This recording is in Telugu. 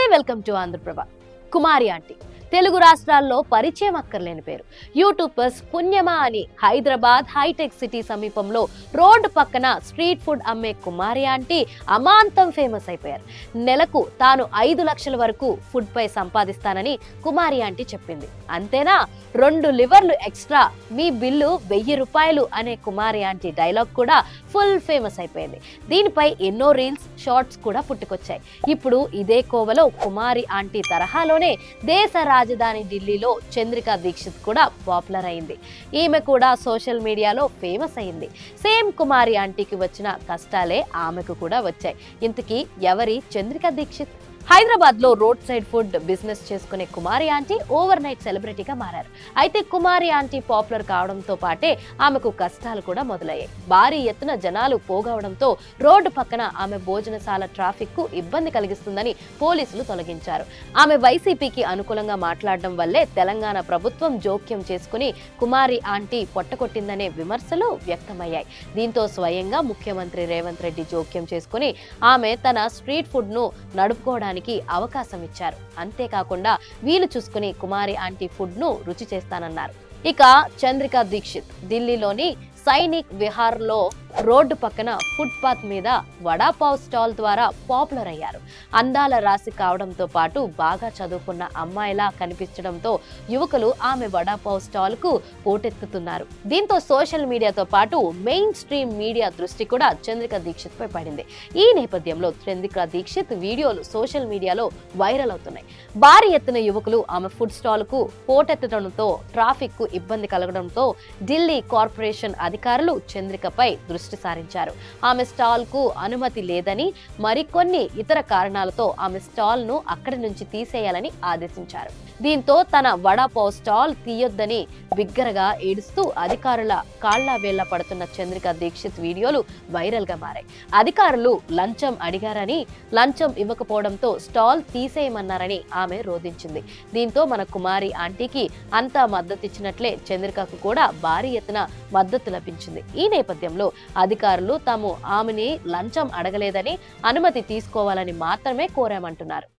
నమస్తే welcome to Andhra Prabha Kumari aunty Telugu రాష్ట్రాల్లో పరిచయం అక్కర్లేని పేరు యూట్యూబర్స్ పుణ్యమా అని హైదరాబాద్ హైటెక్ సిటీ సమీపంలో రోడ్డు పక్కన స్ట్రీట్ ఫుడ్ అమ్మే కుమారి ఆంటీ అమాంతం ఫేమస్ అయిపోయారు నెలకు తాను ఐదు లక్షల వరకు ఫుడ్ పై సంపాదిస్తానని కుమారి ఆంటీ చెప్పింది అంతేనా రెండు లివర్లు ఎక్స్ట్రా మీ బిల్లు వెయ్యి రూపాయలు అనే కుమారి ఆంటీ డైలాగ్ కూడా ఫుల్ ఫేమస్ అయిపోయింది దీనిపై ఎన్నో రీల్స్ షార్ట్స్ కూడా పుట్టుకొచ్చాయి ఇప్పుడు ఇదే కోవలో కుమారి ఆంటీ తరహాలోనే దేశ రాజధాని ఢిల్లీలో చంద్రికా దీక్షిత్ కూడా పాపులర్ అయింది ఈమె కూడా సోషల్ మీడియాలో ఫేమస్ అయింది సేమ్ కుమారి ఆంటీకి వచ్చిన కష్టాలే ఆమెకు కూడా వచ్చాయి ఇంతకీ ఎవరి చంద్రికా దీక్షిత్ హైదరాబాద్ లో రోడ్ సైడ్ ఫుడ్ బిజినెస్ చేసుకునే కుమారి ఆంటీ ఓవర్ నైట్ సెలబ్రిటీగా మారారు అయితే కుమారి ఆంటీ పాపులర్ కావడంతో పాటే ఆమెకు కష్టాలు కూడా మొదలయ్యాయి భారీ ఎత్తున జనాలు పోగవడంతో రోడ్డు పక్కన ఆమె భోజనశాల ట్రాఫిక్ కు ఇబ్బంది కలిగిస్తుందని పోలీసులు తొలగించారు ఆమె వైసీపీకి అనుకూలంగా మాట్లాడడం వల్లే తెలంగాణ ప్రభుత్వం జోక్యం చేసుకుని కుమారి ఆంటీ పొట్టకొట్టిందనే విమర్శలు వ్యక్తమయ్యాయి దీంతో స్వయంగా ముఖ్యమంత్రి రేవంత్ రెడ్డి జోక్యం చేసుకుని ఆమె తన స్ట్రీట్ ఫుడ్ ను నడుపుకోవడానికి అవకాశం ఇచ్చారు అంతేకాకుండా వీలు చూసుకుని కుమారి ఆంటీ ఫుడ్ ను రుచి చేస్తానన్నారు ఇక చంద్రికా దీక్షిత్ ఢిల్లీలోని సైనిక్ విహార్ లో రోడ్డు పక్కన ఫుట్పాత్ మీద వడాపావ్ స్టాల్ ద్వారా పాపులర్ అయ్యారు అందాల రాశి కావడంతో పాటు బాగా చదువుకున్న అమ్మాయిలా కనిపించడంతో యువకులు ఆమె వడాపావ్ స్టాల్ కు పోటెత్తుతున్నారు దీంతో సోషల్ మీడియాతో పాటు మెయిన్ స్ట్రీమ్ మీడియా దృష్టి కూడా చంద్రిక దీక్షిత్ పై పడింది ఈ నేపథ్యంలో చంద్రిక దీక్షిత్ వీడియోలు సోషల్ మీడియాలో వైరల్ అవుతున్నాయి భారీ ఎత్తున యువకులు ఆమె ఫుడ్ స్టాల్ కు పోటెత్తడంతో ట్రాఫిక్ కు ఇబ్బంది కలగడంతో ఢిల్లీ కార్పొరేషన్ అధికారులు చంద్రికపై దృష్టి సారించారు ఆమె స్టాల్ కు అనుమతి లేదని మరికొన్ని ఇతర కారణాలతో ఆమె స్టాల్ ను అక్కడి నుంచి తీసేయాలని ఆదేశించారు దీంతో తన వడాపావ్ స్టాల్ తీయొద్దని బిగ్గరగా ఏడుస్తూ అధికారుల కాళ్ల వేళ్ల పడుతున్న చంద్రిక దీక్షిత్ వీడియోలు వైరల్ గా మారాయి అధికారులు లంచం అడిగారని లంచం ఇవ్వకపోవడంతో స్టాల్ తీసేయమన్నారని ఆమె రోధించింది దీంతో మన కుమారి ఆంటీకి అంతా మద్దతిచ్చినట్లే చంద్రికకు కూడా భారీ ఎత్తున మద్దతు లభించింది ఈ నేపథ్యంలో అధికారులు తాము ఆమెని లంచం అడగలేదని అనుమతి తీసుకోవాలని మాత్రమే కోరామంటున్నారు